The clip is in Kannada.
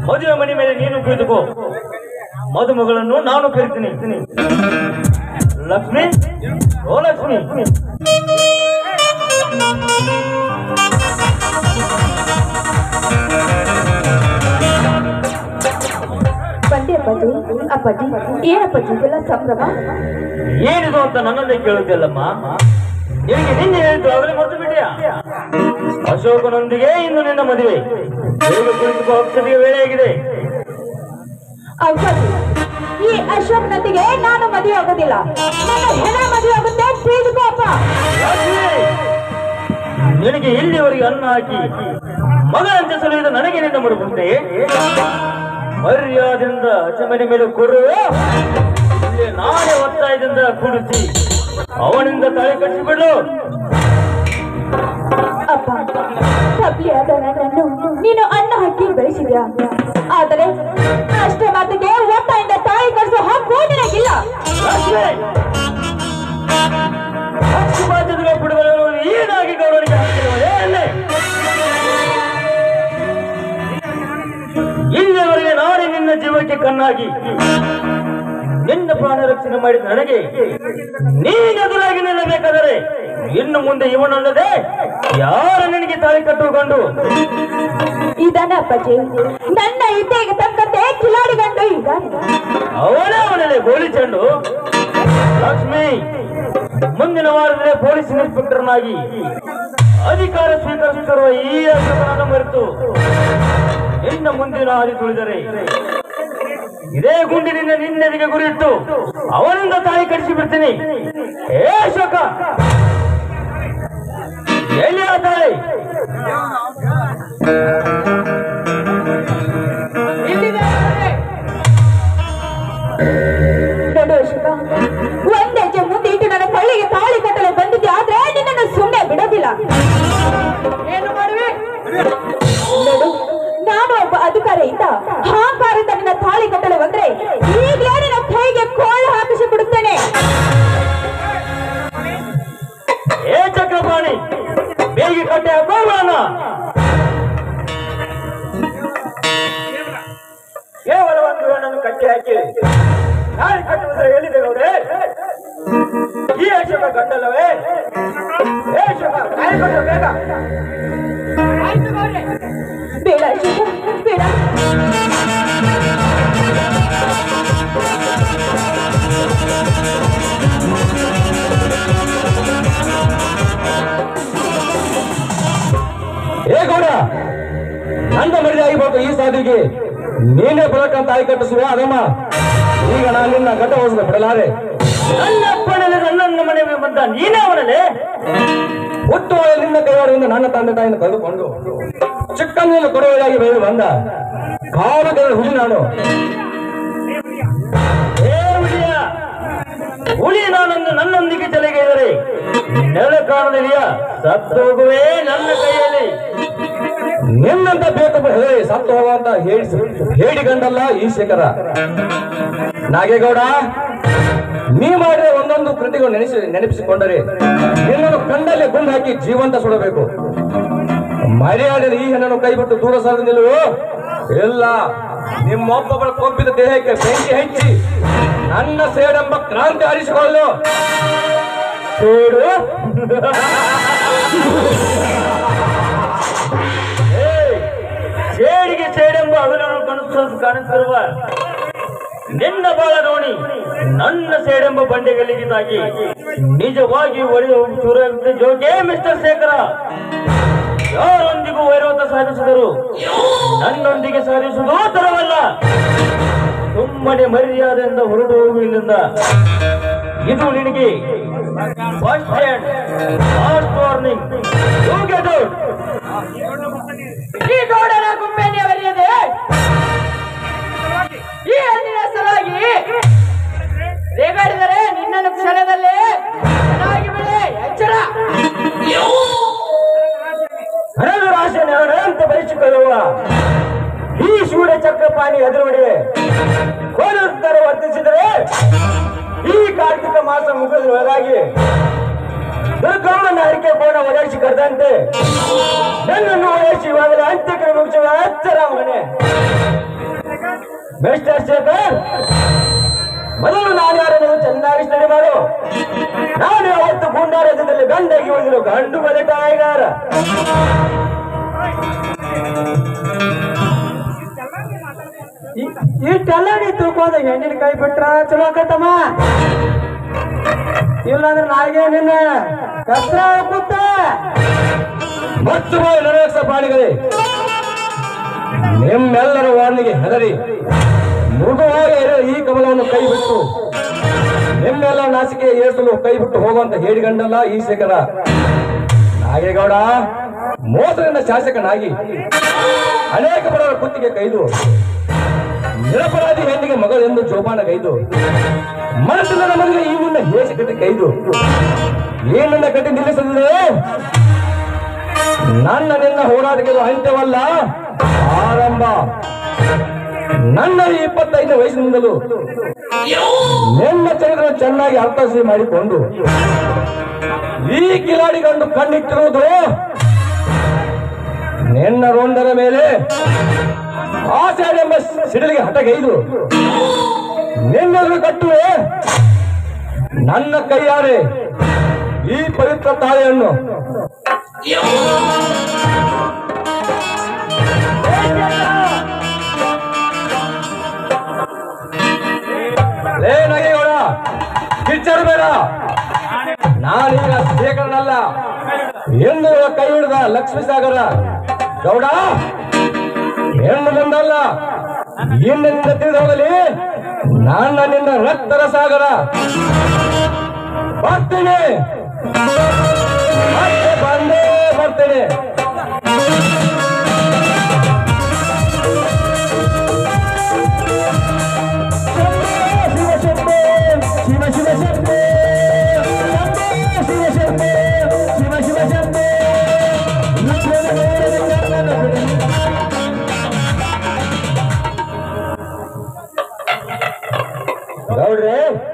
ಮದುವೆ ಮನೆ ಮೇಲೆ ನೀನು ಕುಳಿತುಕೋ ಮದುಮಗಳನ್ನು ನಾನು ಕರಿತೀನಿ ಲಕ್ಷ್ಮಿ ಓ ಲಕ್ಷ್ಮಿ ಬಂದೆ ಅಪ್ಪಾಜಿ ಅಪ್ಪಾಜಿ ಏನಪ್ಪಾಜಿ ಇದೆಲ್ಲ ಸಂಭ್ರಮ ಏನಿದು ಅಂತ ನನ್ನನ್ನೇ ಕೇಳುತ್ತಿಲ್ಲಮ್ಮ ನಿನಗೆ ನಿನ್ನೆ ಹೇಳಿದ್ದು ಅವರೇ ಮರೆತು ಬಿಟ್ಟಿಯಾ ಅಶೋಕನೊಂದಿಗೆ ಇಂದು ನಿನ್ನ ಮದುವೆ ಬೇಗ ಕುಳಿತುಕೋ ಅಕ್ಷತೆಗೆ ವೇಳೆಯಾಗಿದೆ ಅಪ್ಪಾಜಿ ಈ ಅಶೋಕ್ನೊಂದಿಗೆ ನಾನು ಮದುವೆ ಆಗೋದಿಲ್ಲ ನನ್ನ ಹೆಣ ಮದುವೆ ಆಗುತ್ತೆ ತಿಳಿದುಕೋ ಅಪ್ಪ ಲಕ್ಷ್ಮಿ! ನಿನಗೆ ಇಲ್ಲಿವರೆಗೆ ಅನ್ನ ಹಾಕಿ ಮಗನಂತೆ ಸಲುಹಿದ ನನಗೆ ನಿನ್ನ ಮರುಬುಂಟೆ ಮರ್ಯಾದೆಯಿಂದ ಅಚಮನೆ ಮೇಲೆ ಕೊಡುವೆ ಇಲ್ಲಿ ನಾನೇ ಒತ್ತಾಯದಿಂದ ಕುಡಿಸಿ ಅವನಿಂದ ತಲೆ ಕಟ್ಟಿಬಿಡು ಅಪ್ಪ ತಪ್ಪಿಯಾದ ನನ್ನನ್ನು ನೀನು ಅನ್ನ ಹಾಕಿ ಬೆಳೆಸಿದ್ಯಾ ಆದರೆ ಅಷ್ಟೇ ಮಾತಿಗೆ ಒತ್ತಾಯಿಂದ ತಾಯಿ ಕಳಿಸೋ ಹಕ್ಕು ನಿನಗಿಲ್ಲ ಲಕ್ಷ್ಮಿ! ಪಕ್ಷಪಾತದ ಬಿಡುಗಡೆ ಏನಾಗಿ ಗೌರವನಿಗೆ ಹಾಕಿರುವುದೇ ಅಲ್ಲೇ ಇಲ್ಲಿವರೆಗೆ ನಾನೇ ನಿನ್ನ ಜೀವಕ್ಕೆ ಕಣ್ಣಾಗಿ ನಿನ್ನ ಪ್ರಾಣ ರಕ್ಷಣೆ ಮಾಡಿದ ನನಗೆ ನೀನು ಎದುರಾಗಿ ನಿಲ್ಲಬೇಕಾದರೆ ಇನ್ನು ಮುಂದೆ ಇವನಲ್ಲದೆ ಯಾರ ನಿನಗೆ ತಾಳಿ ಕಟ್ಟುಕೊಂಡು ಇದನ್ನ ಅಪ್ಪಾಜಿ ನನ್ನ ಇದ್ದೆಗೆ ತಕ್ಕಂತೆ ಕಿಲಾಡಿ ಗಂಡು ಈಗ ಅವನೇ ಅವನಲ್ಲಿ ಗೋಲಿ ಚೆಂಡು ಲಕ್ಷ್ಮಿ ಮುಂದಿನ ವಾರದಲ್ಲಿ ಪೊಲೀಸ್ ಇನ್ಸ್ಪೆಕ್ಟರ್ನಾಗಿ ಅಧಿಕಾರ ಸ್ವೀಕರಿಸುತ್ತಿರುವ ಈ ಅಶೋಕನನ್ನು ಮರೆತು ಇನ್ನು ಮುಂದಿನ ಹಾದಿ ತುಳಿದರೆ ಇದೇ ಗುಂಡಿನಿಂದ ನಿನ್ನೆದಿಗೆ ಗುರಿಯಿಟ್ಟು ಅವನಿಂದ ತಾಯಿ ಕಡಿಸಿ ಬಿಡ್ತೀನಿ ಏ ಅಶೋಕ ಎಲ್ಲಿ ಆ ತಾಯಿ ನೋಡು ಅಶೋಕ ಒಂದ್ ಹೆಜ್ಜೆ ಮುಂದೆ ಇಟ್ಟು ನನ್ನ ಕಳ್ಳಿಗೆ ತಾಳಿ ಕಟ್ಟಲು ಬಂದಿದ್ದೆ ಆದ್ರೆ ನಿನ್ನನ್ನು ಸುಮ್ಮನೆ ಬಿಡೋದಿಲ್ಲ ಏನು ಮಾಡುವೆ ನೋಡು ನಾನು ಒಬ್ಬ ಅಧಿಕಾರಿಯಿಂದ ಅಹಂಕಾರದಿಂದ ನಿನ್ನ ತಾಳಿ ಕಟ್ಟಲು ಬಂದ್ರೆ ಈಗಲೇ ನಿನ್ನ ಕೈಗೆ ಕೋಳು ಹಾಕಿಸಿ ಬಿಡುತ್ತೇನೆ ಏ ಚಕ್ರಪಾಣಿ ಬೇಗ ಕಟ್ಟೆ ಹಾಕೋಣ ಕೇವಲ ಒಂದು ಹೆಣ್ಣನ್ನು ಕಟ್ಟಿ ಹಾಕಿ ನಾಳೆ ಕಟ್ಟುವುದ್ರೆ ಹೇಳಿದೆ ಗೌಡ್ರೆ ಈ ಅಶೋಕ ಗಂಡಲ್ಲವೇ ಏ ಅಶೋಕ ನಾಳೆ ಕಟ್ಟು ಬೇಗ ಬೇಡ ಅಶೋಕ ಬೇಡ ಏ ಗೌಡ ನನ್ನ ಮರಿದೆ ಆಗಿಬೇಕು ಈ ಸಾಧಿಗೆ ನೀನೇ ಬರಕಂತ ತಾಯಿ ಕಟ್ಟಿಸುವ ಅದಮ್ಮ ಈಗ ನಾನು ನಿನ್ನ ಗಡ್ಡ ಹೋಸಲು ಬಿಡಲಾರೆ ನನ್ನ ಅಪ್ಪನಲ್ಲಿ ನನ್ನ ಮನೆಗೆ ಬಂದ ನೀನೇ ಅವನಲ್ಲಿ ಹುಟ್ಟು ನಿನ್ನ ಕೈಯಾಡಿಯಿಂದ ನನ್ನ ತಂದೆ ತಾಯಿಯನ್ನು ಕಳೆದುಕೊಂಡು ಚಿಕ್ಕಂದಿನ ಕೊಡುವೆಯಾಗಿ ಬೆಳೆದು ಬಂದ ಕಾಲದ ಹುಲಿ ನಾನು ಏ ಹುಲಿಯ ಹುಲಿ ನಾನೊಂದು ನನ್ನೊಂದಿಗೆ ತಲೆಗೈದರೆ ನೆಲ ಕಾಣದಿದೆಯ ಸತ್ತು ಹೋಗುವೆ ನನ್ನ ಕೈಯಲ್ಲಿ ನಿನ್ನಂತ ಬೇಕು ಹೇಳಿ ಸತ್ತು ಹೋಗ ಅಂತ ಹೇಳಿ ಹೇಳಿ ಗಂಡಲ್ಲ ಈ ಶೇಖರ ನಾಗೇಗೌಡ ನೀ ಮಾಡಿದ ಒಂದೊಂದು ಕೃತಿಗಳು ನೆನೆಸಿ ನೆನಪಿಸಿಕೊಂಡರೆ ನಿನ್ನನ್ನು ಕಂಡಲ್ಲಿ ಗುಂಡು ಹಾಕಿ ಜೀವಂತ ಸುಡಬೇಕು ಮರ್ಯಾದೆ ಈ ಹೆಣ್ಣನ್ನು ಕೈ ಬಿಟ್ಟು ದೂರ ಸರಿದು ನಿಲ್ಲುವು ಇಲ್ಲ ನಿಮ್ಮೊಬ್ಬೊಬ್ಬರ ಕೊಬ್ಬಿದ ದೇಹಕ್ಕೆ ಬೆಂಕಿ ಹಚ್ಚಿ ನನ್ನ ಸೇಡೆಂಬ ಕ್ರಾಂತಿ ಹರಿಸಿಕೊಳ್ಳು ಸೇಡು ಏಯ್, ಸೇಡಿಗೆ ಸೇಡೆಂಬ ಹಗಲನ್ನು ಕನಸು ಕಾಣಿಸಿರುವ ನಿನ್ನ ಬಾಳ ನೋಡಿ ನನ್ನ ಸೇಡೆಂಬ ಬಂಡೆಗಳಿಗೆ ತಾಗಿ ನಿಜವಾಗಿ ಒಡೆದು ಚೂರಾಗುತ್ತೆ ಜೋಕೆ ಮಿಸ್ಟರ್ ಶೇಖರ ಯಾರೊಂದಿಗೂ ವೈರೋತ ಸಾಧಿಸಿದರು ನನ್ನೊಂದಿಗೆ ಸಾಧಿಸುವುದು ತರವಲ್ಲ ಸುಮ್ಮನೆ ಮರ್ಯಾದೆಯಿಂದ ಹೊರಡು ಹೋಗು ಇಲ್ಲಿಂದ ಇದು ನಿನಗೆ first hand last warning you get out ಈ ಗೌಡನ ಗುಂಪೆನೆ ಬರೆಯದೆ ಈ ಹಣ್ಣಿನ ಸಲುವಾಗಿ ರೇಗಾಡಿದರೆ ನಿನ್ನನ್ನು ಕ್ಷಣದಲ್ಲೇ ಚೆನ್ನಾಗಿ ಬಿಡೆ ಎಚ್ಚರ ಹಣದ ರಾಶಿ ಅಂತ ಬಯಸಿಕೊಳ್ಳುವ ಈ ಶೂಡ ಚಕ್ರಪಾಣಿ ಎದುರುಗಡೆ ಕೋಲುತ್ತರ ವರ್ತಿಸಿದರೆ ಈ ಕಾರ್ತಿಕ ಮಾಸ ಮುಗಿದ ಒಳಗಾಗಿ ದುರ್ಗಮ್ಮನ ಹರಿಕೆ ಕೋಣ ಒದಗಿಸಿ ಕರೆದಂತೆ ನನ್ನನ್ನು ಒದಗಿಸಿ ಇವಾಗಲೇ ಅಂತ್ಯಕ್ರಿಯೆ ಮುಗಿಸುವ ಎಚ್ಚರ ಮಗನೇ ಮಿಸ್ಟರ್ ಶೇಖರ್ ಮೊದಲು ನಾನು ಯಾರನ್ನು ಚೆನ್ನಾಗಿ ಸ್ಟಡಿ ಮಾಡು ನಾನು ಅವತ್ತು ಗುಂಡಾರದಲ್ಲಿ ಗಂಡಗೆ ಹೋಗಿರೋ ಗಂಡು ಮನೆ ಕಾಯಿಗಾರ ಇಷ್ಟೆಲ್ಲ ನೀ ತಿಳ್ಕೊಂಡ ಹೆಣ್ಣಿನ ಕೈ ಬಿಟ್ರ ಚಲೋ ಆಕತ್ತಮ್ಮ ಇಲ್ಲಾಂದ್ರೆ ನಾಯಿಗೆ ನಿನ್ನ ಕತ್ರ ಕೂತ ಮತ್ತು ನರಕ್ಷ ಪ್ರಾಣಿಗಳೇ ನಿಮ್ಮೆಲ್ಲರ ವಾರ್ನಿಗೆ ಹೆದರಿ ಮೃದುವಾಗಿ ಇರೋ ಈ ಕಮಲವನ್ನು ಕೈ ಬಿಟ್ಟು ನಿಮ್ಮೆಲ್ಲ ನಾಸಿಕೆ ಏರಿಸಲು ಕೈ ಬಿಟ್ಟು ಹೋಗುವಂತ ಹೇಳಿಗಂಡಲ್ಲ ಈ ಶೇಖರ ನಾಗೇಗೌಡ ಮೋಸದಿಂದ ಶಾಸಕನಾಗಿ ಅನೇಕ ಬಡವರ ಕುತ್ತಿಗೆ ಕೈದು ನಿರಪರಾಧಿ ಹೆಣ್ಣಿಗೆ ಮಗಳೆಂದು ಜೋಪಾನ ಕೈದು ಮನಸ್ಸಿನ ಮನೆಗೆ ಈ ಮುನ್ನ ಹೇಸಿ ಕಟ್ಟಿ ಕೈದು ಏನನ್ನ ಕಟ್ಟಿ ನಿಲ್ಲಿಸಲಿದೆ ನನ್ನ ನಿನ್ನ ಹೋರಾಟಕ್ಕೆ ಇದು ಅಂತ್ಯವಲ್ಲ ಆರಂಭ ನನ್ನ ಈ ಇಪ್ಪತ್ತೈದನೇ ವಯಸ್ಸಿನಿಂದಲೂ ನಿನ್ನ ಚರಿತ್ರೆ ಚೆನ್ನಾಗಿ ಅರ್ಥಸಿ ಮಾಡಿಕೊಂಡು ಈ ಕಿಲಾಡಿ ಗಂಡು ಕಣ್ಣಿಟ್ಟಿರುವುದು ನಿನ್ನ ರೋಂಡರ ಮೇಲೆ ಆಷಾಢ ಎಂಬ ಸಿಡಿಲಿಗೆ ಹಠಗೈದು ನಿನ್ನೆದುರು ಕಟ್ಟುವೆ ನನ್ನ ಕೈಯಾರೆ ಈ ಪವಿತ್ರ ತಾಳೆಯನ್ನು ಲೇ ನಗೇಗೌಡ ಕಿಚ್ಚರಬೇಡ ನಾನೀಗ ಶೇಖರನಲ್ಲ ಎಂದು ಕೈ ಹಿಡಿದ ಲಕ್ಷ್ಮೀ ಸಾಗರ ಗೌಡ ಹೆಣ್ಣು ಬಂದಲ್ಲ ಇನ್ನಿಂದ ತಿಳಿದು ಹೋಗಲಿ ನನ್ನ ನಿನ್ನ ರಕ್ತರ ಸಾಗರ ಬರ್ತೀನಿ ಮತ್ತೆ ಬಂದೇ ಬರ್ತೀನಿ ಶಿವ ಶಂಭೋ ಶಿವ ಶಿವ ಶಂಭೋ ಶಿವ ಶಂಭೋ ಶಿವ ಶಿವ ಶಂಭೋ ಗೌಡ್ರೆ